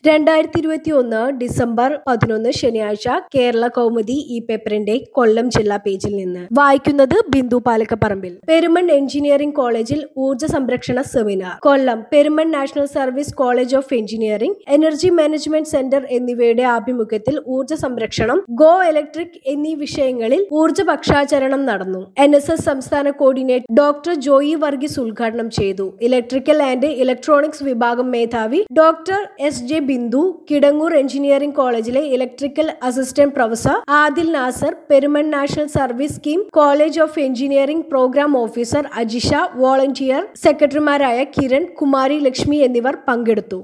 രണ്ടായിരത്തി ഇരുപത്തി ഒന്ന് ഡിസംബർ പതിനൊന്ന് ശനിയാഴ്ച കേരള കൗമുദി ഈ പേപ്പറിന്റെ കൊല്ലം ജില്ലാ പേജിൽ നിന്ന് വായിക്കുന്നത് ബിന്ദു പാലക്കപ്പറമ്പിൽ പെരുമൺ എഞ്ചിനീയറിംഗ് കോളേജിൽ ഊർജ്ജ സംരക്ഷണ seminar Kollam Perumon national service college of engineering energy management centre എന്നിവയുടെ ആഭിമുഖ്യത്തിൽ ഊർജ്ജ സംരക്ഷണം ഗോ ഇലക്ട്രിക് എന്നീ വിഷയങ്ങളിൽ ഊർജ്ജ പക്ഷാചരണം നടന്നു എൻ എസ് എസ് സംസ്ഥാന കോർഡിനേറ്റർ ഡോക്ടർ ജോയി വർഗീസ് ഉദ്ഘാടനം ചെയ്തു ഇലക്ട്രിക്കൽ ആൻഡ് ഇലക്ട്രോണിക്സ് വിഭാഗം മേധാവി doctor S J Bindu Kidangoor engineering കോളേജിലെ electrical assistant professor Adil Nasar Perumon national service scheme college of engineering program officer Ajisha volunteer സെക്രട്ടറിമാരായ കിരൺ കുമാരി ലക്ഷ്മി എന്നിവർ പങ്കെടുത്തു